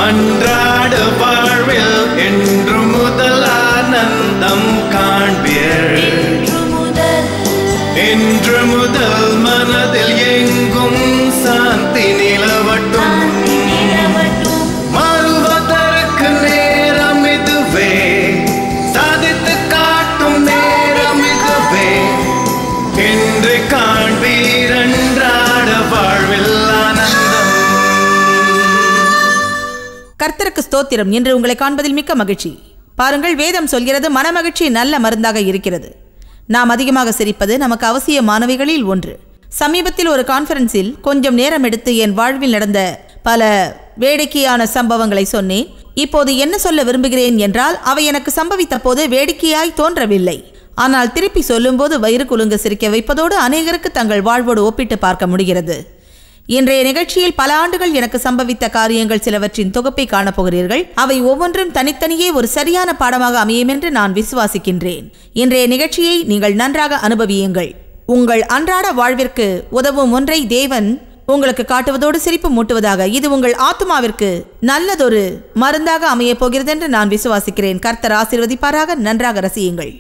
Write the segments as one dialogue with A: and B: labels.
A: அன்றாட வாழ்வில் என்று முதல் ஆனந்தம் காண்பீர்
B: இன்று முதல்
A: என்று முதல் மனதில் எங்கும் சாந்தி நிலவட்டும்
B: சாந்தி நிலவட்டும்
A: மாறுவதற்கு நேரம் இதுவே சாதித்து காட்டும் நேரம் இதுவே என்று காண்பீர் அன்றாட வாழ்வில் ஆனந்தம்
C: கர்த்தருக்கு ஸ்தோத்திரம் என்று உங்களை காண்பதில் மிக்க மகிழ்ச்சி பாருங்கள் வேதம் சொல்கிறது மனமகிழ்ச்சி நல்ல மருந்தாக இருக்கிறது நாம் அதிகமாக சிரிப்பது நமக்கு அவசியமானவைகளில் ஒன்று சமீபத்தில் ஒரு கான்ஃபரன்ஸில் கொஞ்சம் நேரம் எடுத்து என் வாழ்வில் நடந்த பல வேடிக்கையான சம்பவங்களை சொன்னேன் இப்போது என்ன சொல்ல விரும்புகிறேன் என்றால் அவை எனக்கு சம்பவித்த போது வேடிக்கையாய் தோன்றவில்லை ஆனால் திருப்பி சொல்லும்போது வயிறு குலுங்க சிரிக்க வைப்பதோடு அநேகருக்கு தங்கள் வாழ்வோடு ஒப்பிட்டு பார்க்க முடிகிறது இன்றைய நிகழ்ச்சியில் பல ஆண்டுகள் எனக்கு சம்பவித்த காரியங்கள் சிலவற்றின் தொகுப்பை காணப்போகிறீர்கள் அவை ஒவ்வொன்றும் தனித்தனியே ஒரு சரியான பாடமாக அமையும் என்று நான் விசுவாசிக்கின்றேன் இன்றைய நிகழ்ச்சியை நீங்கள் நன்றாக அனுபவியுங்கள் உங்கள் அன்றாட வாழ்விற்கு உதவும் ஒன்றை தேவன் உங்களுக்கு காட்டுவதோடு சிரிப்பு மூட்டுவதாக இது உங்கள் ஆத்மாவிற்கு நல்லதொரு மருந்தாக அமையப் போகிறது என்று நான் விசுவாசிக்கிறேன் கர்த்தர் ஆசீர்வதிப்பாராக நன்றாக ரசியுங்கள்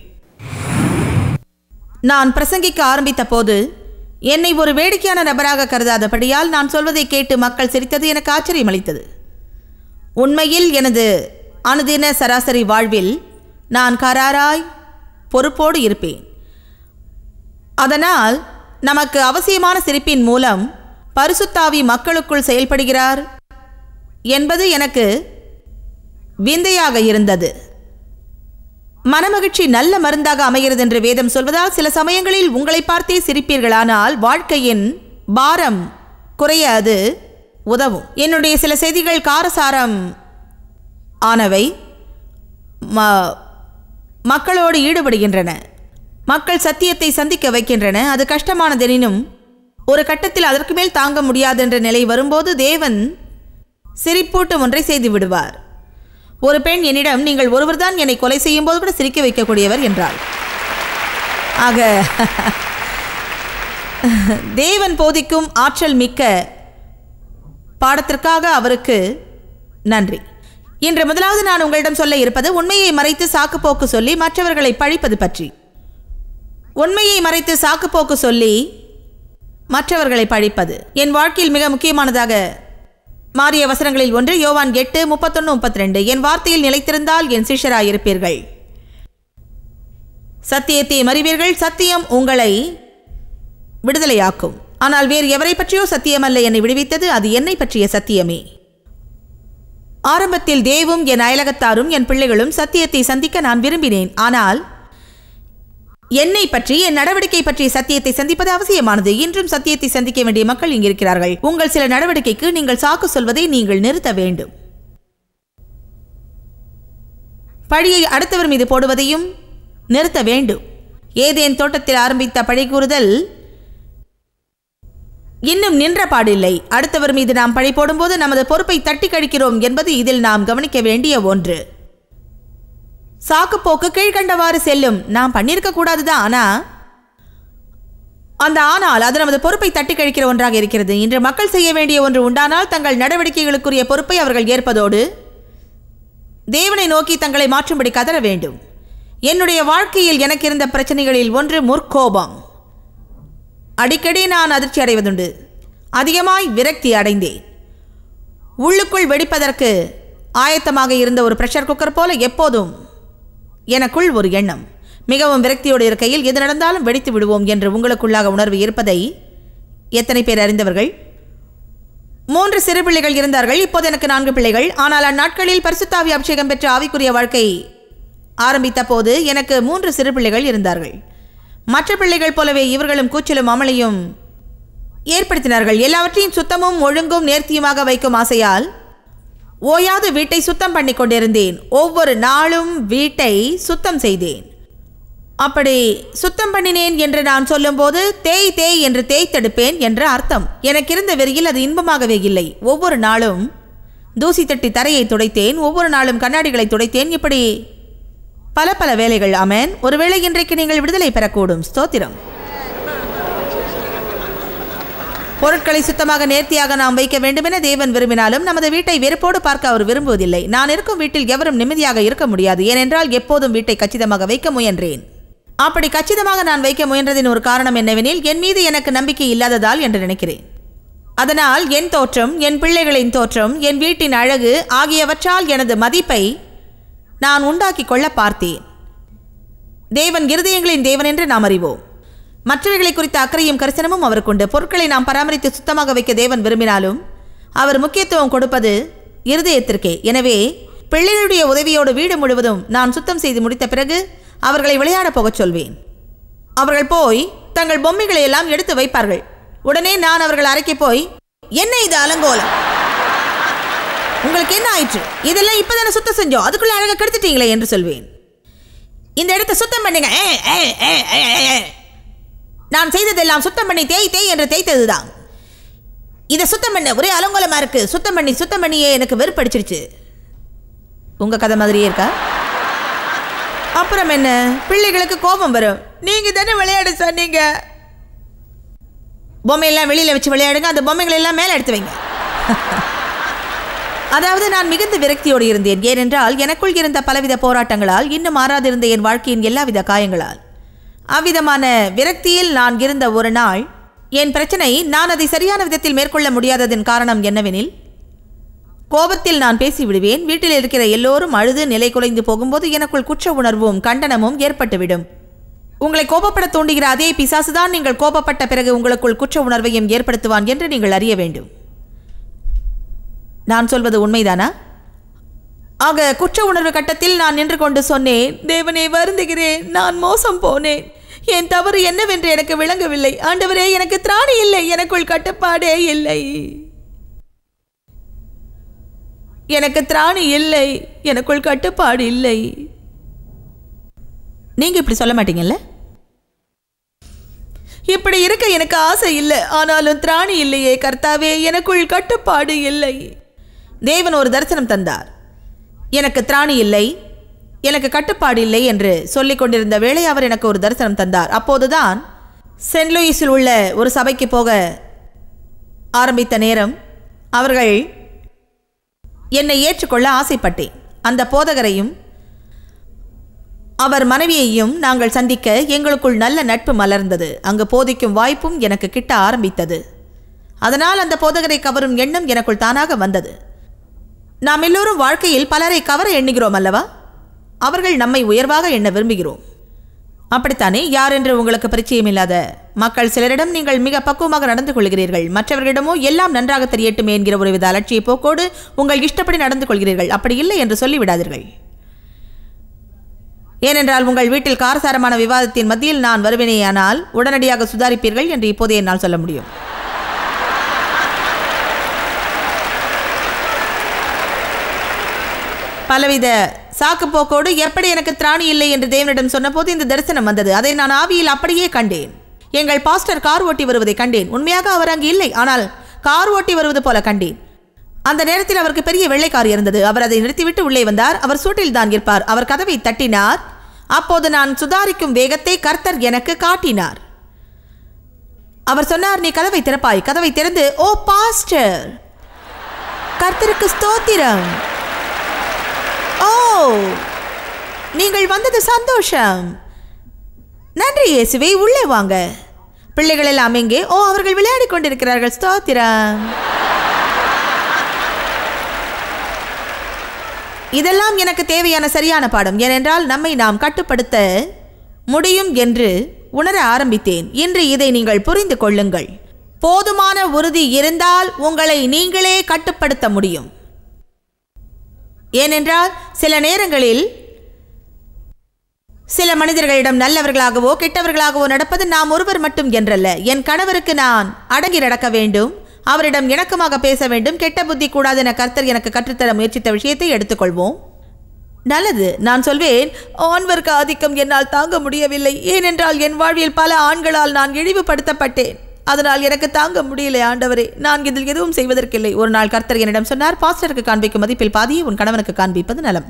C: நான் பிரசங்கிக்க ஆரம்பித்த போது என்னை ஒரு வேடிக்கையான நபராக கருதாதபடியால் நான் சொல்வதை கேட்டு மக்கள் சிரித்தது எனக்கு ஆச்சரியமளித்தது உண்மையில் எனது அனுதின சராசரி வாழ்வில் நான் கராராய் பொறுப்போடு இருப்பேன் அதனால் நமக்கு அவசியமான சிரிப்பின் மூலம் பரிசுத்தாவி மக்களுக்குள் செயல்படுகிறார் என்பது எனக்கு விந்தையாக இருந்தது மனமகிழ்ச்சி நல்ல மருந்தாக அமைகிறது என்று வேதம் சொல்வதால் சில சமயங்களில் உங்களை பார்த்தே சிரிப்பீர்களானால் வாழ்க்கையின் பாரம் குறைய அது உதவும் என்னுடைய சில செய்திகள் காரசாரம் ஆனவை ம- மக்களோடு ஈடுபடுகின்றன மக்கள் சத்தியத்தை சந்திக்க வைக்கின்றன அது கஷ்டமானதெனினும் ஒரு கட்டத்தில் அதற்கு மேல் தாங்க முடியாதென்ற நிலை வரும்போது தேவன் சிரிப்பூட்டும் ஒன்றை செய்து விடுவார் ஒரு பெண் என்னிடம் நீங்கள் ஒருவர்தான் என்னை கொலை செய்யும் போது கூட சிரிக்க வைக்கக்கூடியவர் என்றாள் ஆக தேவன் போதிக்கும் ஆற்றல் மிக்க பாடத்திற்காக அவருக்கு நன்றி இன்று முதலாவது நான் உங்களிடம் சொல்ல இருப்பது உண்மையை மறைத்து சாக்குப்போக்கு சொல்லி மற்றவர்களை பழிப்பது பற்றி உண்மையை மறைத்து சாக்குப்போக்கு சொல்லி மற்றவர்களை பழிப்பது என் வாழ்க்கையில் மிக முக்கியமானதாக மாறிய வசனங்களில் ஒன்று யோவான் எட்டு முப்பத்தொன்று முப்பத்தி ரெண்டு என் வார்த்தையில் நிலைத்திருந்தால் என் சிஷ்யராயிருப்பீர்கள் சத்தியத்தை மறிவீர்கள் சத்தியம் உங்களை விடுதலையாக்கும் ஆனால் வேறு எவரை பற்றியோ சத்தியமல்ல என்னை விடுவித்தது அது என்னை பற்றிய சத்தியமே ஆரம்பத்தில் தேவும் என் அயலகத்தாரும் என் பிள்ளைகளும் சத்தியத்தை சந்திக்க நான் விரும்பினேன் ஆனால் என்னை பற்றி என் நடவடிக்கை பற்றிய சத்தியத்தை சந்திப்பது அவசியமானது இன்றும் சத்தியத்தை சந்திக்க வேண்டிய மக்கள் இங்கு இருக்கிறார்கள் உங்கள் சில நடவடிக்கைக்கு நீங்கள் சாக்கு சொல்வதை நீங்கள் நிறுத்த வேண்டும் பழியை அடுத்தவர் மீது போடுவதையும் நிறுத்த வேண்டும் ஏதேன் தோட்டத்தில் ஆரம்பித்த பழி கூறுதல் இன்னும் நின்ற பாடில்லை அடுத்தவர் மீது நாம் பழி போடும்போது நமது பொறுப்பை தட்டி கழிக்கிறோம் என்பது இதில் நாம் கவனிக்க வேண்டிய ஒன்று சாக்குப்போக்கு கீழ்கண்டவாறு செல்லும் நாம் பண்ணியிருக்க கூடாதுதான் ஆனா அந்த ஆனால் அது நமது பொறுப்பை தட்டி கழிக்கிற ஒன்றாக இருக்கிறது இன்று மக்கள் செய்ய வேண்டிய ஒன்று உண்டானால் தங்கள் நடவடிக்கைகளுக்குரிய பொறுப்பை அவர்கள் ஏற்பதோடு தேவனை நோக்கி தங்களை மாற்றும்படி கதற வேண்டும் என்னுடைய வாழ்க்கையில் எனக்கு இருந்த பிரச்சனைகளில் ஒன்று முற்கோபம் அடிக்கடி நான் அதிர்ச்சி அடைவதுண்டு அதிகமாய் விரக்தி அடைந்தேன் உள்ளுக்குள் வெடிப்பதற்கு ஆயத்தமாக இருந்த ஒரு ப்ரெஷர் குக்கர் போல எப்போதும் எனக்குள் ஒரு எண்ணம் மிகவும் விரக்தியோடு இருக்கையில் எது நடந்தாலும் வெடித்து விடுவோம் என்று உங்களுக்குள்ளாக உணர்வு இருப்பதை எத்தனை பேர் அறிந்தவர்கள் மூன்று சிறு பிள்ளைகள் இருந்தார்கள் இப்போது எனக்கு நான்கு பிள்ளைகள் ஆனால் அந்நாட்களில் பரிசுத்தாவி அபிஷேகம் பெற்ற ஆவிக்குரிய வாழ்க்கை ஆரம்பித்த போது எனக்கு மூன்று சிறு பிள்ளைகள் இருந்தார்கள் மற்ற பிள்ளைகள் போலவே இவர்களும் கூச்சலும் அமளியும் ஏற்படுத்தினார்கள் எல்லாவற்றையும் சுத்தமும் ஒழுங்கும் நேர்த்தியுமாக வைக்கும் ஆசையால் ஓயாது வீட்டை சுத்தம் பண்ணி கொண்டிருந்தேன் ஒவ்வொரு நாளும் வீட்டை சுத்தம் செய்தேன் அப்படி சுத்தம் பண்ணினேன் என்று நான் சொல்லும்போது தேய் தேய் என்று தேய்த்தெடுப்பேன் என்ற அர்த்தம் எனக்கு இருந்த வெறியில் அது இன்பமாகவே இல்லை ஒவ்வொரு நாளும் தூசி தட்டி தரையை துடைத்தேன் ஒவ்வொரு நாளும் கண்ணாடிகளை துடைத்தேன் இப்படி பல பல வேலைகள் அமேன் ஒருவேளை இன்றைக்கு நீங்கள் விடுதலை பெறக்கூடும் ஸ்தோத்திரம் பொருட்களை சுத்தமாக நேர்த்தியாக நாம் வைக்க வேண்டுமென தேவன் விரும்பினாலும் நமது வீட்டை வெறுப்போடு பார்க்க அவர் விரும்புவதில்லை நான் இருக்கும் வீட்டில் எவரும் நிம்மதியாக இருக்க முடியாது ஏனென்றால் எப்போதும் வீட்டை கச்சிதமாக வைக்க முயன்றேன் அப்படி கச்சிதமாக நான் வைக்க முயன்றதின் ஒரு காரணம் என்னவெனில் என் மீது எனக்கு நம்பிக்கை இல்லாததால் என்று நினைக்கிறேன் அதனால் என் தோற்றம் என் பிள்ளைகளின் தோற்றம் என் வீட்டின் அழகு ஆகியவற்றால் எனது மதிப்பை நான் உண்டாக்கிக் கொள்ள பார்த்தேன் தேவன் இருதயங்களின் தேவன் என்று நாம் அறிவோம் மற்றவைகளை குறித்த அக்கறையும் கரிசனமும் அவருக்குண்டு பொருட்களை நாம் பராமரித்து சுத்தமாக வைக்க தேவன் விரும்பினாலும் அவர் முக்கியத்துவம் கொடுப்பது இருதயத்திற்கே எனவே பிள்ளைகளுடைய உதவியோடு வீடு முழுவதும் நான் சுத்தம் செய்து முடித்த பிறகு அவர்களை விளையாடப் போகச் சொல்வேன் அவர்கள் போய் தங்கள் பொம்மைகளை எல்லாம் எடுத்து வைப்பார்கள் உடனே நான் அவர்கள் அறைக்கு போய் என்ன இது அலங்கோலம் உங்களுக்கு என்ன ஆயிற்று இதெல்லாம் இப்பதானே சுத்தம் செஞ்சோம் அதுக்குள்ள அழகா கெடுத்துட்டீங்களே என்று சொல்வேன் இந்த இடத்தை சுத்தம் பண்ணுங்க ஏ, ஏ, ஏ, ஏ, ஏ, ஏ. நான் செய்ததெல்லாம் சுத்தம் பண்ணி தேய் தேய் என்று தேய்த்ததுதான் இதை சுத்தம் பண்ண ஒரே அலங்கோலமா இருக்கு சுத்தம் பண்ணி சுத்தம் பண்ணியே எனக்கு வெறுப்படிச்சிருச்சு உங்க கதை மாதிரியே இருக்கா அப்புறம் என்ன பிள்ளைகளுக்கு கோபம் வரும் நீங்க தானே விளையாட சொன்னீங்க பொம்மையெல்லாம் வெளியில வச்சு விளையாடுங்க அந்த பொம்மைகளை எல்லாம் மேலே எடுத்து வைங்க அதாவது நான் மிகுந்த விரக்தியோடு இருந்தேன் ஏனென்றால் எனக்குள் இருந்த பலவித போராட்டங்களால் இன்னும் மாறாதிருந்த என் வாழ்க்கையின் எல்லாவித காயங்களால் அவ்விதமான விரக்தியில் நான் இருந்த ஒரு நாள் என் பிரச்சனை நான் அதை சரியான விதத்தில் மேற்கொள்ள முடியாததின் காரணம் என்னவெனில் கோபத்தில் நான் பேசிவிடுவேன் வீட்டில் இருக்கிற எல்லோரும் அழுது நிலை குலைந்து போகும்போது எனக்குள் குற்ற உணர்வும் கண்டனமும் ஏற்பட்டுவிடும் உங்களை கோபப்பட தூண்டுகிற அதே பிசாசுதான் நீங்கள் கோபப்பட்ட பிறகு உங்களுக்குள் குற்ற உணர்வையும் ஏற்படுத்துவான் என்று நீங்கள் அறிய வேண்டும் நான் சொல்வது உண்மைதானா ஆக குற்ற உணர்வு கட்டத்தில் நான் நின்று கொண்டு சொன்னேன் தேவனே வருந்துகிறேன் நான் மோசம் போனேன் என் தவறு என்னவென்று எனக்கு விளங்கவில்லை ஆண்டவரே எனக்கு திராணி இல்லை எனக்குள் கட்டுப்பாடே இல்லை எனக்கு திராணி இல்லை எனக்குள் கட்டுப்பாடு இல்லை நீங்க இப்படி சொல்ல மாட்டீங்கல்ல இப்படி இருக்க எனக்கு ஆசை இல்லை ஆனாலும் திராணி இல்லையே கர்த்தாவே எனக்குள் கட்டுப்பாடு இல்லை தேவன் ஒரு தரிசனம் தந்தார் எனக்கு திராணி இல்லை எனக்கு கட்டுப்பாடு இல்லை என்று சொல்லிக் கொண்டிருந்த வேளை அவர் எனக்கு ஒரு தரிசனம் தந்தார் அப்போதுதான் சென்ட் லூயிஸில் உள்ள ஒரு சபைக்கு போக ஆரம்பித்த நேரம் அவர்கள் என்னை ஏற்றுக்கொள்ள ஆசைப்பட்டேன் அந்த போதகரையும் அவர் மனைவியையும் நாங்கள் சந்திக்க எங்களுக்குள் நல்ல நட்பு மலர்ந்தது அங்கு போதிக்கும் வாய்ப்பும் எனக்கு கிட்ட ஆரம்பித்தது அதனால் அந்த போதகரை கவரும் எண்ணம் எனக்குள் தானாக வந்தது நாம் எல்லோரும் வாழ்க்கையில் பலரை கவர எண்ணுகிறோம் அல்லவா அவர்கள் நம்மை உயர்வாக எண்ண விரும்புகிறோம் அப்படித்தானே யார் என்று உங்களுக்கு பரிச்சயம் இல்லாத மக்கள் சிலரிடம் நீங்கள் மிக பக்குவமாக நடந்து கொள்கிறீர்கள் மற்றவர்களிடமோ எல்லாம் நன்றாக தெரியட்டுமே என்கிற ஒருவித அலட்சிய போக்கோடு உங்கள் இஷ்டப்படி நடந்து கொள்கிறீர்கள் அப்படி இல்லை என்று சொல்லிவிடாதீர்கள் ஏனென்றால் உங்கள் வீட்டில் காரசாரமான விவாதத்தின் மத்தியில் நான் வருவேனேயானால் உடனடியாக சுதாரிப்பீர்கள் என்று இப்போதே என்னால் சொல்ல முடியும் பலவித சாக்கு போக்கோடு எப்படி எனக்கு திராணி இல்லை என்று தேவனிடம் சொன்னபோது இந்த தரிசனம் வந்தது அதை நான் ஆவியில் அப்படியே கண்டேன் எங்கள் பாஸ்டர் கார் ஓட்டி வருவதை கண்டேன் உண்மையாக அவர் அங்கு இல்லை ஆனால் கார் ஓட்டி வருவது போல கண்டேன் அந்த நேரத்தில் அவருக்கு பெரிய வெள்ளைக்கார் இருந்தது அவர் அதை நிறுத்திவிட்டு உள்ளே வந்தார் அவர் சூட்டில் தான் இருப்பார் அவர் கதவை தட்டினார் அப்போது நான் சுதாரிக்கும் வேகத்தை கர்த்தர் எனக்கு காட்டினார் அவர் சொன்னார் நீ கதவை திறப்பாய் கதவை திறந்து ஓ பாஸ்டர் கர்த்தருக்கு ஸ்தோத்திரம் ஓ நீங்கள் வந்தது சந்தோஷம் நன்றி இயேசுவே உள்ளே வாங்க பிள்ளைகள் எல்லாம் எங்கே ஓ அவர்கள் விளையாடிக் கொண்டிருக்கிறார்கள் ஸ்தோத்திரம் இதெல்லாம் எனக்கு தேவையான சரியான பாடம் ஏனென்றால் நம்மை நாம் கட்டுப்படுத்த முடியும் என்று உணர ஆரம்பித்தேன் இன்று இதை நீங்கள் புரிந்து கொள்ளுங்கள் போதுமான உறுதி இருந்தால் உங்களை நீங்களே கட்டுப்படுத்த முடியும் ஏனென்றால் சில நேரங்களில் சில மனிதர்களிடம் நல்லவர்களாகவோ கெட்டவர்களாகவோ நடப்பது நாம் ஒருவர் மட்டும் என்றல்ல என் கணவருக்கு நான் அடங்கி நடக்க வேண்டும் அவரிடம் இணக்கமாக பேச வேண்டும் கெட்ட புத்தி கூடாது என கர்த்தர் எனக்கு கற்றுத்தர முயற்சித்த விஷயத்தை எடுத்துக்கொள்வோம் நல்லது நான் சொல்வேன் ஆண்வர்க்க ஆதிக்கம் என்னால் தாங்க முடியவில்லை ஏனென்றால் என் வாழ்வில் பல ஆண்களால் நான் இழிவுபடுத்தப்பட்டேன் அதனால் எனக்கு தாங்க முடியலை ஆண்டவரே நான் இதில் எதுவும் செய்வதற்கில்லை ஒரு நாள் கர்த்தர் என்னிடம் சொன்னார் பாஸ்டருக்கு காண்பிக்கும் மதிப்பில் பாதியை உன் கணவனுக்கு காண்பிப்பது நலம்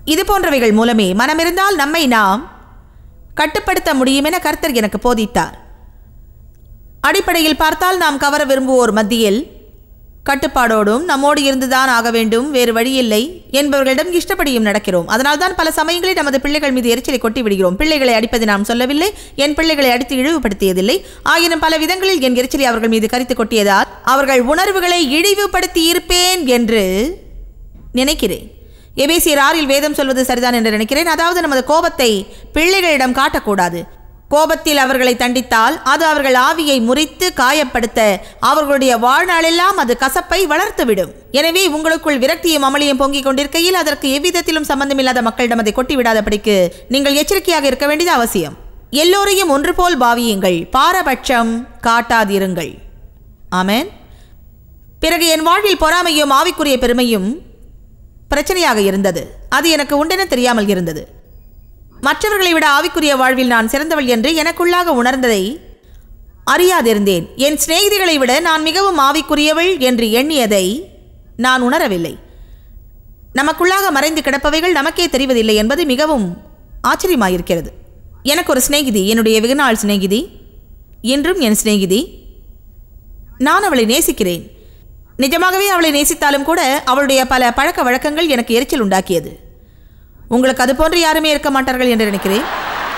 C: இது போன்றவைகள் மூலமே மனமிருந்தால் நம்மை நாம் கட்டுப்படுத்த முடியும் என கர்த்தர் எனக்கு போதித்தார் அடிப்படையில் பார்த்தால் நாம் கவர விரும்புவோர் மத்தியில் கட்டுப்பாடோடும் நம்மோடு இருந்துதான் ஆக வேண்டும் வேறு வழியில்லை என்பவர்களிடம் இஷ்டப்படியும் நடக்கிறோம் அதனால்தான் பல சமயங்களில் நமது பிள்ளைகள் மீது எரிச்சலை கொட்டி விடுகிறோம் பிள்ளைகளை அடிப்பது நாம் சொல்லவில்லை என் பிள்ளைகளை அடித்து இழிவுபடுத்தியதில்லை ஆயினும் பல விதங்களில் என் எரிச்சலை அவர்கள் மீது கரித்து கொட்டியதால் அவர்கள் உணர்வுகளை இழிவுபடுத்தி இருப்பேன் என்று நினைக்கிறேன் எபேசியர் ஆறில் வேதம் சொல்வது சரிதான் என்று நினைக்கிறேன் அதாவது நமது கோபத்தை பிள்ளைகளிடம் காட்டக்கூடாது கோபத்தில் அவர்களை தண்டித்தால் அது அவர்கள் ஆவியை முறித்து காயப்படுத்த அவர்களுடைய வாழ்நாளெல்லாம் அது கசப்பை வளர்த்துவிடும் எனவே உங்களுக்குள் விரக்தியும் அமளியும் பொங்கிக் கொண்டிருக்கையில் அதற்கு எவ்விதத்திலும் சம்பந்தமில்லாத மக்களிடம் அதை கொட்டிவிடாதபடிக்கு நீங்கள் எச்சரிக்கையாக இருக்க வேண்டியது அவசியம் எல்லோரையும் ஒன்று போல் பாவியுங்கள் பாரபட்சம் காட்டாதிருங்கள் ஆமென் பிறகு என் வாழ்வில் பொறாமையும் ஆவிக்குரிய பெருமையும் பிரச்சனையாக இருந்தது அது எனக்கு உண்டென தெரியாமல் இருந்தது மற்றவர்களை விட ஆவிக்குரிய வாழ்வில் நான் சிறந்தவள் என்று எனக்குள்ளாக உணர்ந்ததை அறியாதிருந்தேன் என் சிநேகிதிகளை விட நான் மிகவும் ஆவிக்குரியவள் என்று எண்ணியதை நான் உணரவில்லை நமக்குள்ளாக மறைந்து கிடப்பவைகள் நமக்கே தெரிவதில்லை என்பது மிகவும் ஆச்சரியமாயிருக்கிறது எனக்கு ஒரு சிநேகிதி என்னுடைய வெகுநாள் சிநேகிதி இன்றும் என் சிநேகிதி நான் அவளை நேசிக்கிறேன் நிஜமாகவே அவளை நேசித்தாலும் கூட அவளுடைய பல பழக்க வழக்கங்கள் எனக்கு எரிச்சல் உண்டாக்கியது உங்களுக்கு அது போன்று யாருமே இருக்க மாட்டார்கள் என்று நினைக்கிறேன்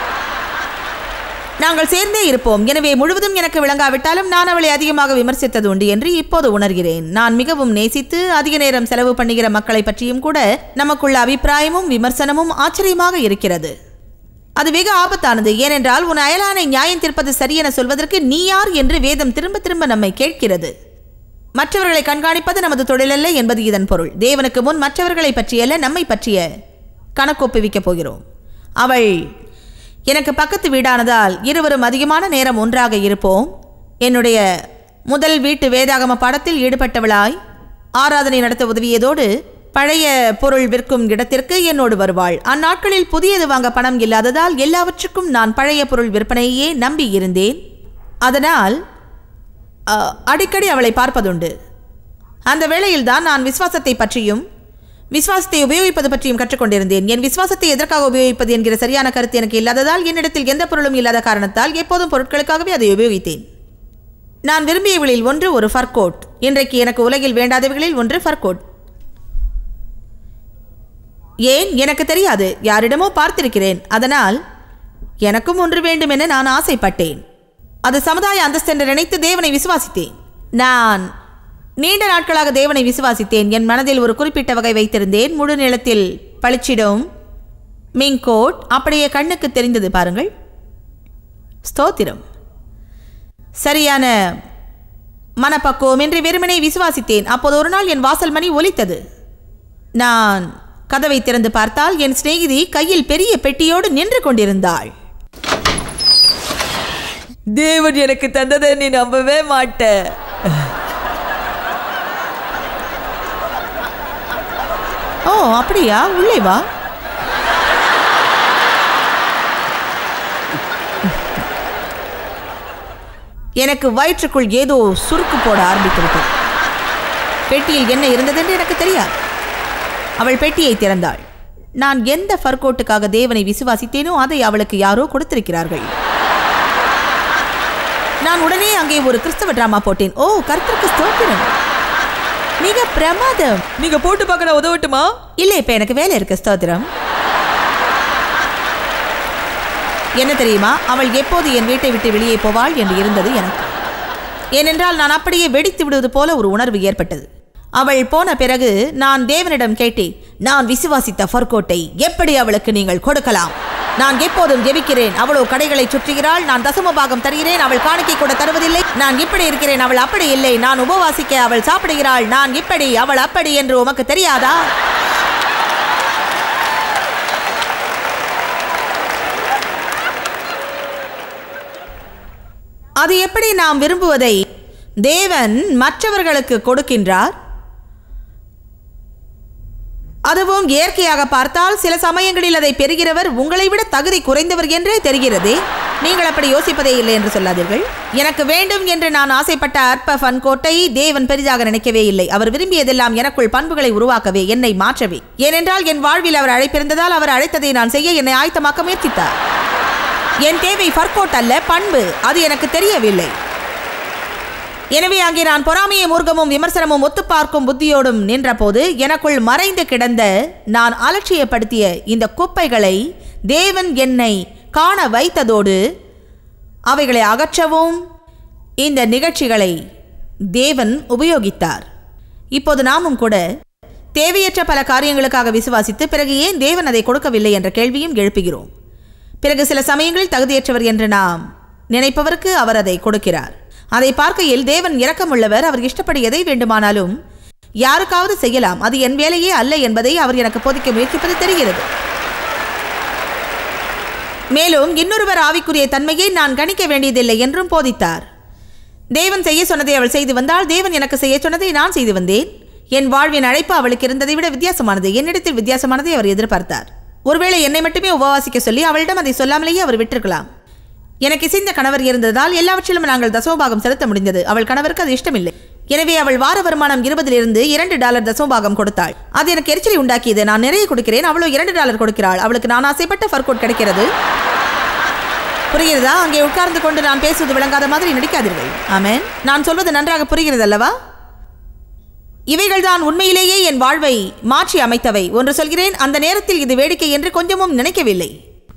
C: நாங்கள் சேர்ந்தே இருப்போம் எனவே முழுவதும் எனக்கு விளங்காவிட்டாலும் நான் அவளை அதிகமாக விமர்சித்தது உண்டு என்று இப்போது உணர்கிறேன் நான் மிகவும் நேசித்து அதிக நேரம் செலவு பண்ணுகிற மக்களை பற்றியும் கூட நமக்குள்ள அபிப்பிராயமும் விமர்சனமும் ஆச்சரியமாக இருக்கிறது அது வெகு ஆபத்தானது ஏனென்றால் உன் அயலானை நியாயம் தீர்ப்பது சரியென சொல்வதற்கு நீ யார் என்று வேதம் திரும்ப திரும்ப நம்மை கேட்கிறது மற்றவர்களை கண்காணிப்பது நமது தொழிலல்ல என்பது இதன் பொருள் தேவனுக்கு முன் மற்றவர்களை பற்றியல்ல நம்மை பற்றிய கணக்கொப்புவிக்கப் போகிறோம் அவள் எனக்கு பக்கத்து வீடானதால் இருவரும் அதிகமான நேரம் ஒன்றாக இருப்போம் என்னுடைய முதல் வீட்டு வேதாகம பாடத்தில் ஈடுபட்டவளாய் ஆராதனை நடத்த உதவியதோடு பழைய பொருள் விற்கும் இடத்திற்கு என்னோடு வருவாள் அந்நாட்களில் புதியது வாங்க பணம் இல்லாததால் எல்லாவற்றுக்கும் நான் பழைய பொருள் விற்பனையே நம்பி இருந்தேன் அதனால் அ, அடிக்கடி அவளை பார்ப்பதுண்டு அந்த வேளையில்தான் நான் விசுவாசத்தை பற்றியும் விசுவாசத்தை உபயோகிப்பது பற்றியும் கற்றுக்கொண்டிருந்தேன் என் விசுவாசத்தை எதற்காக உபயோகிப்பது என்கிற சரியான கருத்து எனக்கு இல்லாததால் என்னிடத்தில் எந்த பொருளும் இல்லாத காரணத்தால் எப்போதும் பொருட்களுக்காகவே அதை உபயோகித்தேன் நான் விரும்பியவளில் ஒன்று ஒரு ஃபர்கோட் இன்றைக்கு எனக்கு உலகில் வேண்டாதவைகளில் ஒன்று ஃபர்கோட் ஏன் எனக்கு தெரியாது யாரிடமோ பார்த்திருக்கிறேன் அதனால் எனக்கும் ஒன்று வேண்டும் என நான் ஆசைப்பட்டேன் அது சமுதாய அந்தஸ்தென்று நினைத்து தேவனை விசுவாசித்தேன் நான் நீண்ட நாட்களாக தேவனை விசுவாசித்தேன் என் மனதில் ஒரு குறிப்பிட்ட வகை வைத்திருந்தேன் முழு நிலத்தில் பளிச்சிடும் மிங்கோட் அப்படியே கண்ணுக்கு தெரிந்தது பாருங்கள் ஸ்தோத்திரம் சரியான மனப்பக்குவம் என்று வெறுமனே விசுவாசித்தேன் அப்போது ஒரு நாள் என் வாசல் மணி ஒலித்தது நான் கதவை திறந்து பார்த்தால் என் சிநேகிதி கையில் பெரிய பெட்டியோடு நின்று கொண்டிருந்தாள் தேவன் எனக்கு தந்ததை நீ நம்பவே மாட்ட ஓ அப்படியா உள்ளே வா எனக்கு வயிற்றுக்குள் ஏதோ சுருக்கு போட ஆரம்பித்துவிட்டது பெட்டியில் என்ன இருந்ததென்று எனக்கு தெரியாது அவள் பெட்டியை திறந்தாள் நான் எந்த ஃபர்கோட்டுக்காக தேவனை விசுவாசித்தேனோ அதை அவளுக்கு யாரோ கொடுத்திருக்கிறார்கள் நான் உடனே அங்கே ஒரு கிறிஸ்தவ டிராமா போட்டேன் ஓ கர்த்தருக்கு ஸ்தோத்திரம் மிக பிரமாதம்
D: நீங்க போட்டு பார்க்க நான் உதவட்டுமா
C: இல்லை இப்ப எனக்கு வேலை இருக்கு ஸ்தோத்திரம் என்ன தெரியுமா அவள் எப்போது என் வீட்டை விட்டு வெளியே போவாள் என்று இருந்தது எனக்கு ஏனென்றால் நான் அப்படியே வெடித்து விடுவது போல ஒரு உணர்வு ஏற்பட்டது அவள் போன பிறகு நான் தேவனிடம் கேட்டேன் நான் விசுவாசித்த ஃபர்கோட்டை எப்படி அவளுக்கு நீங்கள் கொடுக்கலாம் நான் எப்போதும் ஜெபிக்கிறேன் அவளோ கடைகளை சுற்றுகிறாள் நான் தசம பாகம் தருகிறேன் அவள் காணிக்கை கூட தருவதில்லை நான் இப்படி இருக்கிறேன் அவள் அப்படி இல்லை நான் உபவாசிக்க அவள் சாப்பிடுகிறாள் நான் இப்படி அவள் அப்படி என்று உமக்கு தெரியாதா அது எப்படி நாம் விரும்புவதை தேவன் மற்றவர்களுக்கு கொடுக்கின்றார் அதுவும் இயற்கையாக பார்த்தால் சில சமயங்களில் அதை பெறுகிறவர் உங்களை விட தகுதி குறைந்தவர் என்றே தெரிகிறதே நீங்கள் அப்படி யோசிப்பதே இல்லை என்று சொல்லாதீர்கள் எனக்கு வேண்டும் என்று நான் ஆசைப்பட்ட அற்ப ஃபன் கோட்டை தேவன் பெரிதாக நினைக்கவே இல்லை அவர் விரும்பியதெல்லாம் எனக்குள் பண்புகளை உருவாக்கவே என்னை மாற்றவே ஏனென்றால் என் வாழ்வில் அவர் அழைப்பிருந்ததால் அவர் அழைத்ததை நான் செய்ய என்னை ஆயத்தமாக்க முயற்சித்தார் என் தேவை ஃபர்கோட் அல்ல பண்பு அது எனக்கு தெரியவில்லை எனவே அங்கே நான் பொறாமையை மூர்க்கமும் விமர்சனமும் ஒத்து பார்க்கும் புத்தியோடும் நின்றபோது எனக்குள் மறைந்து கிடந்த நான் அலட்சியப்படுத்திய இந்த குப்பைகளை தேவன் என்னை காண வைத்ததோடு அவைகளை அகற்றவும் இந்த நிகழ்ச்சிகளை தேவன் உபயோகித்தார் இப்போது நாமும் கூட தேவையற்ற பல காரியங்களுக்காக விசுவாசித்து பிறகு ஏன் தேவன் அதை கொடுக்கவில்லை என்ற கேள்வியும் எழுப்புகிறோம் பிறகு சில சமயங்களில் தகுதியற்றவர் என்று நாம் நினைப்பவருக்கு அவர் அதை கொடுக்கிறார் அதை பார்க்கையில் தேவன் இரக்கமுள்ளவர் அவர் இஷ்டப்படி எதை வேண்டுமானாலும் யாருக்காவது செய்யலாம் அது என் வேலையே அல்ல என்பதை அவர் எனக்கு போதிக்க முயற்சிப்பது தெரிகிறது மேலும் இன்னொருவர் ஆவிக்குரிய தன்மையை நான் கணிக்க வேண்டியதில்லை என்றும் போதித்தார் தேவன் செய்ய சொன்னதை அவள் செய்து வந்தால் தேவன் எனக்கு செய்ய சொன்னதை நான் செய்து வந்தேன் என் வாழ்வின் அழைப்பு அவளுக்கு இருந்ததை விட வித்தியாசமானது என்னிடத்தில் வித்தியாசமானதை அவர் எதிர்பார்த்தார் ஒருவேளை என்னை மட்டுமே உபவாசிக்க சொல்லி அவளிடம் அதை சொல்லாமலேயே அவர் விட்டிருக்கலாம் எனக்கு இசைந்த கணவர் இருந்ததால் எல்லாவற்றிலும் நாங்கள் தசமபாகம் செலுத்த முடிந்தது அவள் கணவருக்கு அது இஷ்டமில்லை எனவே அவள் வார வருமானம் இருபதிலிருந்து இரண்டு டாலர் தசமபாகம் கொடுத்தாள் அது எனக்கு எரிச்சலை உண்டாக்கியது நான் நிறைய கொடுக்கிறேன் அவளோ இரண்டு டாலர் கொடுக்கிறாள் அவளுக்கு நான் ஆசைப்பட்ட ஃபர்கோட் கிடைக்கிறது புரிகிறதா அங்கே உட்கார்ந்து கொண்டு நான் பேசுவது விளங்காத மாதிரி நடிக்காதீர்கள் ஆமென் நான் சொல்வது நன்றாக புரிகிறது அல்லவா இவைகள்தான் உண்மையிலேயே என் வாழ்வை மாற்றி அமைத்தவை ஒன்று சொல்கிறேன் அந்த நேரத்தில் இது வேடிக்கை என்று கொஞ்சமும் நினைக்கவில்லை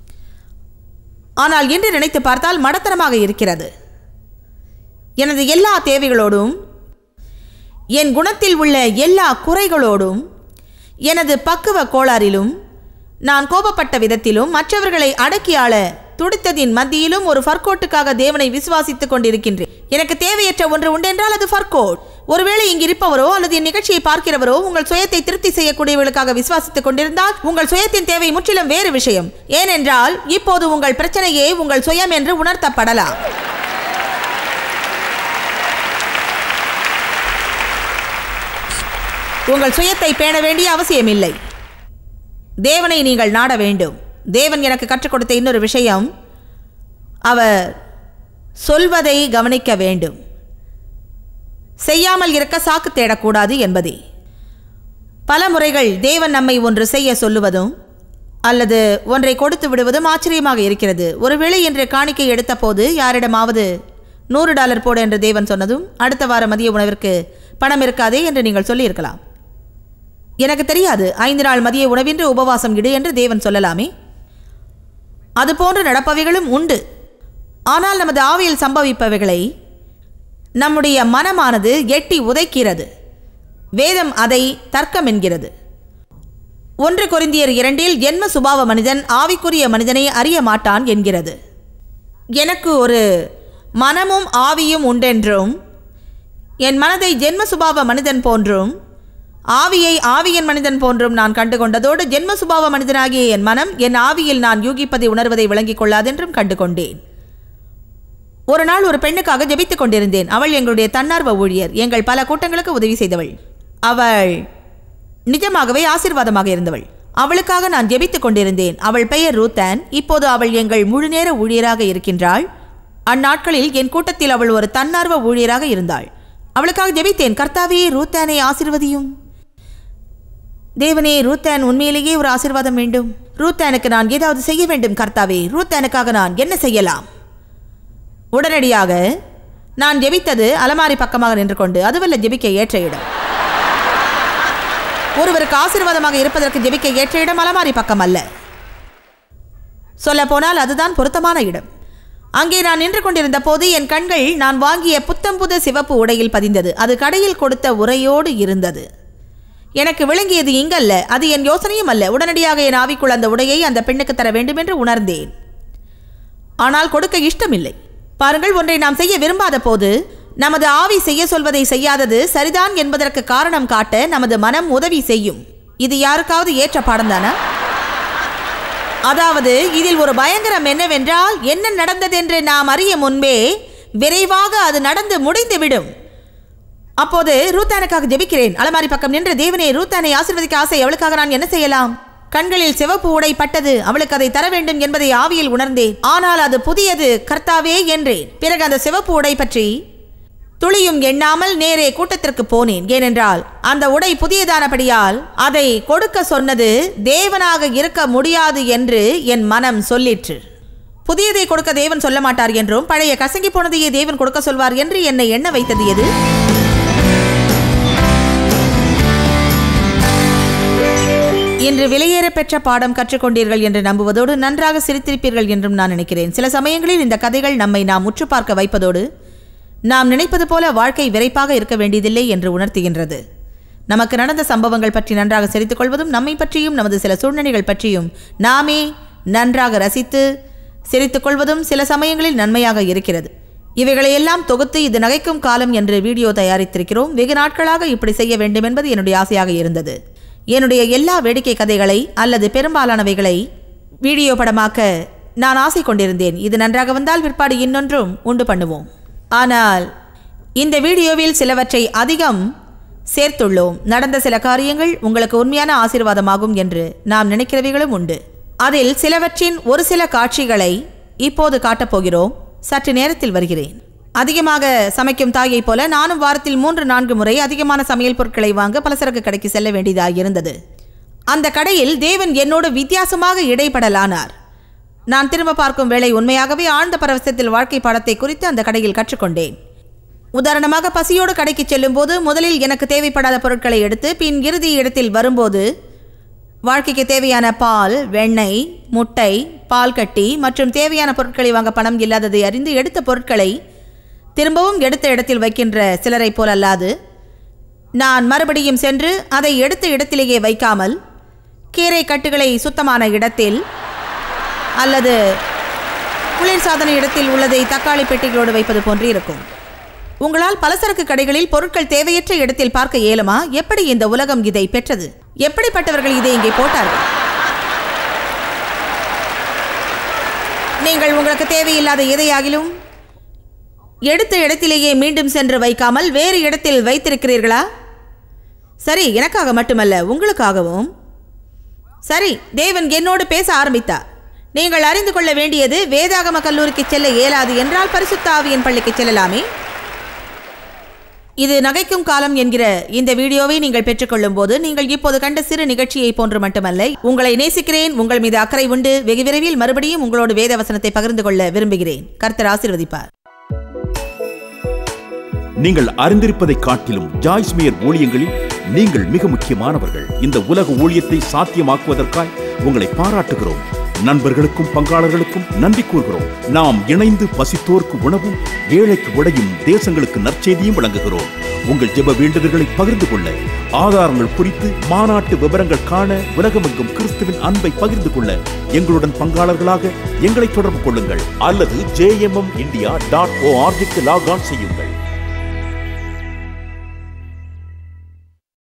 C: ஆனால் இன்று நினைத்து பார்த்தால் மடத்தனமாக இருக்கிறது எனது எல்லா தேவைகளோடும் என் குணத்தில் உள்ள எல்லா குறைகளோடும் எனது பக்குவ கோளாறிலும் நான் கோபப்பட்ட விதத்திலும் மற்றவர்களை அடக்கி ஆள துடித்ததின் மத்தியிலும் ஒரு ஃபர்கோட்டுக்காக தேவனை விசுவாசித்துக் கொண்டிருக்கின்றேன் எனக்கு தேவையற்ற ஒன்று உண்டென்றால் அது ஃபர்கோட் ஒருவேளை இங்கு இருப்பவரோ அல்லது என் நிகழ்ச்சியை பார்க்கிறவரோ உங்கள் சுயத்தை திருப்தி செய்யக்கூடியவர்களுக்காக விசுவாசித்துக் கொண்டிருந்தால் உங்கள் சுயத்தின் தேவை முற்றிலும் வேறு விஷயம் ஏனென்றால் இப்போது உங்கள் பிரச்சனையே உங்கள் சுயம் என்று உணர்த்தப்படலாம் உங்கள் சுயத்தை பேண வேண்டிய அவசியமில்லை தேவனை நீங்கள் நாட வேண்டும் தேவன் எனக்கு கற்றுக் கொடுத்த இன்னொரு விஷயம் அவர் சொல்வதை கவனிக்க வேண்டும் செய்யாமல் இருக்க சாக்கு தேடக்கூடாது என்பதே பல முறைகள் தேவன் நம்மை ஒன்று செய்ய சொல்லுவதும் அல்லது ஒன்றை கொடுத்து விடுவதும் ஆச்சரியமாக இருக்கிறது ஒருவேளை என்று காணிக்கை எடுத்தபோது யாரிடமாவது நூறு டாலர் போடு என்று தேவன் சொன்னதும் அடுத்த வார மதிய உணவிற்கு பணம் இருக்காதே என்று நீங்கள் சொல்லியிருக்கலாம் எனக்கு தெரியாது ஐந்து நாள் மதிய உணவின்றி உபவாசம் இடு என்று தேவன் சொல்லலாமே அதுபோன்று நடப்பவைகளும் உண்டு ஆனால் நமது ஆவியில் சம்பவிப்பவைகளை நம்முடைய மனமானது எட்டி உதைக்கிறது வேதம் அதை தர்க்கம் என்கிறது ஒன்று கொரிந்தியர் இரண்டில் ஜென்ம சுபாவ மனிதன் ஆவிக்குரிய மனிதனை அறிய மாட்டான் என்கிறது எனக்கு ஒரு மனமும் ஆவியும் உண்டென்றும் என் மனதை ஜென்ம சுபாவ மனிதன் போன்றும் ஆவியை ஆவியன் மனிதன் போன்றும் நான் கண்டுகொண்டதோடு ஜென்ம சுபாவ மனிதனாகிய என் மனம் என் ஆவியில் நான் யூகிப்பதை உணர்வதை விளங்கிக் கொள்ளாதென்றும் கண்டுகொண்டேன் ஒரு நாள் ஒரு பெண்ணுக்காக ஜெபித்துக் கொண்டிருந்தேன் அவள் எங்களுடைய தன்னார்வ ஊழியர் எங்கள் பல கூட்டங்களுக்கு உதவி செய்தவள் அவள் நிஜமாகவே ஆசீர்வாதமாக இருந்தவள் அவளுக்காக நான் ஜெபித்துக் கொண்டிருந்தேன் அவள் பெயர் ரூத்தன் இப்போது அவள் எங்கள் முழுநேர ஊழியராக இருக்கின்றாள் அந்நாட்களில் என் கூட்டத்தில் அவள் ஒரு தன்னார்வ ஊழியராக இருந்தாள் அவளுக்காக ஜெபித்தேன் கர்த்தாவே ரூத்தானை ஆசிர்வதியும் தேவனே ரூத்தேன் உண்மையிலேயே ஒரு ஆசீர்வாதம் வேண்டும் ரூத்தேனுக்கு நான் ஏதாவது செய்ய வேண்டும் கர்த்தாவே ரூத்தேனுக்காக நான் என்ன செய்யலாம் உடனடியாக நான் ஜெபித்தது அலமாரி பக்கமாக நின்று கொண்டு அதுவல்ல ஜெபிக்க ஏற்ற இடம் ஒருவருக்கு ஆசீர்வாதமாக இருப்பதற்கு ஜெபிக்க ஏற்ற இடம் அலமாரி பக்கம் அல்ல சொல்லப்போனால் அதுதான் பொருத்தமான இடம் அங்கே நான் நின்று கொண்டிருந்த போது என் கண்கள் நான் வாங்கிய புத்தம்புது சிவப்பு உடையில் பதிந்தது அது கடையில் கொடுத்த உரையோடு இருந்தது எனக்கு விளங்கியது இங்கல்ல அது என் யோசனையும் அல்ல உடனடியாக என் ஆவிக்குள் அந்த உடையை அந்த பெண்ணுக்கு தர வேண்டும் என்று உணர்ந்தேன் ஆனால் கொடுக்க இஷ்டமில்லை பாருங்கள் ஒன்றை நாம் செய்ய விரும்பாத போது நமது ஆவி செய்ய சொல்வதை செய்யாதது சரிதான் என்பதற்கு காரணம் காட்ட நமது மனம் உதவி செய்யும் இது யாருக்காவது ஏற்ற பாடம்தானா அதாவது இதில் ஒரு பயங்கரம் என்னவென்றால் என்ன நடந்ததென்று நாம் அறிய முன்பே விரைவாக அது நடந்து முடிந்துவிடும் அப்போது ரூத்தானுக்காக ஜெபிக்கிறேன் அலமாரி பக்கம் நின்று தேவனே ரூத்தானை ஆசீர்வதிக்க ஆசை அவளுக்காக நான் என்ன செய்யலாம் கண்களில் சிவப்பு உடை பட்டது அவளுக்கு அதை தர வேண்டும் என்பதை ஆவியில் உணர்ந்தேன் ஆனால் அது புதியது கர்த்தாவே என்றேன் பிறகு அந்த சிவப்பு உடை பற்றி துளியும் எண்ணாமல் நேரே கூட்டத்திற்கு போனேன் ஏனென்றால் அந்த உடை புதியதானபடியால் அதை கொடுக்க சொன்னது தேவனாக இருக்க முடியாது என்று என் மனம் சொல்லிற்று புதியதை கொடுக்க தேவன் சொல்ல மாட்டார் என்றும் பழைய கசங்கி போனதையே தேவன் கொடுக்க சொல்வார் என்று என்னை எண்ண வைத்தது எது இன்று விலையேற பெற்ற பாடம் கற்றுக்கொண்டீர்கள் என்று நம்புவதோடு நன்றாக சிரித்திருப்பீர்கள் என்றும் நான் நினைக்கிறேன் சில சமயங்களில் இந்த கதைகள் நம்மை நாம் உற்று பார்க்க வைப்பதோடு நாம் நினைப்பது போல வாழ்க்கை விரைப்பாக இருக்க வேண்டியதில்லை என்று உணர்த்துகின்றது நமக்கு நடந்த சம்பவங்கள் பற்றி நன்றாக சிரித்துக் கொள்வதும் நம்மை பற்றியும் நமது சில சூழ்நிலைகள் பற்றியும் நாமே நன்றாக ரசித்து சிரித்துக் கொள்வதும் சில சமயங்களில் நன்மையாக இருக்கிறது இவைகளையெல்லாம் தொகுத்து இது நகைக்கும் காலம் என்று வீடியோ தயாரித்திருக்கிறோம் வெகு நாட்களாக இப்படி செய்ய வேண்டும் என்பது என்னுடைய ஆசையாக இருந்தது என்னுடைய எல்லா வேடிக்கை கதைகளை அல்லது பெரும்பாலானவைகளை வீடியோ படமாக்க நான் ஆசை கொண்டிருந்தேன் இது நன்றாக வந்தால் பிற்பாடு இன்னொன்றும் உண்டு பண்ணுவோம் ஆனால் இந்த வீடியோவில் சிலவற்றை அதிகம் சேர்த்துள்ளோம் நடந்த சில காரியங்கள் உங்களுக்கு உண்மையான ஆசீர்வாதமாகும் என்று நாம் நினைக்கிறவைகளும் உண்டு அதில் சிலவற்றின் ஒரு சில காட்சிகளை இப்போது காட்டப்போகிறோம் சற்று நேரத்தில் வருகிறேன் அதிகமாக சமைக்கும் தாயைப் போல நானும் வாரத்தில் மூன்று நான்கு முறை அதிகமான சமையல் பொருட்களை வாங்க பலசரக்கு கடைக்கு செல்ல வேண்டியதாக இருந்தது அந்த கடையில் தேவன் என்னோடு வித்தியாசமாக இடைப்படலானார் நான் திரும்ப பார்க்கும் வேளை உண்மையாகவே ஆழ்ந்த பரவசத்தில் வாழ்க்கை பாடத்தை குறித்து அந்த கடையில் கற்றுக்கொண்டேன் உதாரணமாக பசியோடு கடைக்கு செல்லும்போது முதலில் எனக்கு தேவைப்படாத பொருட்களை எடுத்து பின் இறுதி இடத்தில் வரும்போது வாழ்க்கைக்கு தேவையான பால் வெண்ணெய் முட்டை பால் கட்டி மற்றும் தேவையான பொருட்களை வாங்க பணம் இல்லாததை அறிந்து எடுத்த பொருட்களை திரும்பவும் எடுத்த இடத்தில் வைக்கின்ற சிலரைப் போல் அல்லாது நான் மறுபடியும் சென்று அதை எடுத்த இடத்திலேயே வைக்காமல் கீரை கட்டுகளை சுத்தமான இடத்தில் அல்லது குளிர்சாதன இடத்தில் உள்ளதை தக்காளி பெட்டிகளோடு வைப்பது போன்று இருக்கும் உங்களால் பலசரக்கு கடைகளில் பொருட்கள் தேவையற்ற இடத்தில் பார்க்க இயலுமா எப்படி இந்த உலகம் இதை பெற்றது எப்படிப்பட்டவர்கள் இதை இங்கே போட்டார்கள் நீங்கள் உங்களுக்கு தேவையில்லாத எதையாகிலும் எடுத்த இடத்திலேயே மீண்டும் சென்று வைக்காமல் வேறு இடத்தில் வைத்திருக்கிறீர்களா சரி எனக்காக மட்டுமல்ல உங்களுக்காகவும் சரி தேவன் என்னோடு பேச ஆரம்பித்தார் நீங்கள் அறிந்து கொள்ள வேண்டியது வேதாகம கல்லூரிக்கு செல்ல இயலாது என்றால் பரிசுத்த ஆவியின் பள்ளிக்கு செல்லலாமே இது நகைக்கும் காலம் என்கிற இந்த வீடியோவை நீங்கள் பெற்றுக்கொள்ளும் போது நீங்கள் இப்போது கண்ட சிறு நிகழ்ச்சியை போன்று மட்டுமல்ல உங்களை நேசிக்கிறேன் உங்கள் மீது அக்கறை உண்டு வெகு விரைவில் மறுபடியும் உங்களோடு வேத வசனத்தை பகிர்ந்து கொள்ள விரும்புகிறேன் கர்த்தர் ஆசீர்வதிப்பார்
D: நீங்கள் அறிந்திருப்பதை காட்டிலும் ஜாய்ஸ் மேயர் ஊழியங்களில் நீங்கள் மிக முக்கியமானவர்கள் இந்த உலக ஊழியத்தை சாத்தியமாக்குவதற்காய் உங்களை பாராட்டுகிறோம் நண்பர்களுக்கும் பங்காளர்களுக்கும் நன்றி கூறுகிறோம் நாம் இணைந்து பசித்தோர்க்கு உணவும் ஏழைக்கு உடையும் தேசங்களுக்கு நற்செய்தியும் வழங்குகிறோம் உங்கள் ஜெப வேண்டுதல்களை பகிர்ந்து கொள்ள ஆதாரங்கள் குறித்து மாநாட்டு விவரங்கள் காண உலகமெங்கும் கிறிஸ்துவின் அன்பை பகிர்ந்து கொள்ள எங்களுடன் பங்காளர்களாக எங்களை தொடர்பு கொள்ளுங்கள் அல்லது ஜேஎம்எம் இந்தியா டாட் ஓஆர்ஜிக்கு லாக் ஆன் செய்யுங்கள்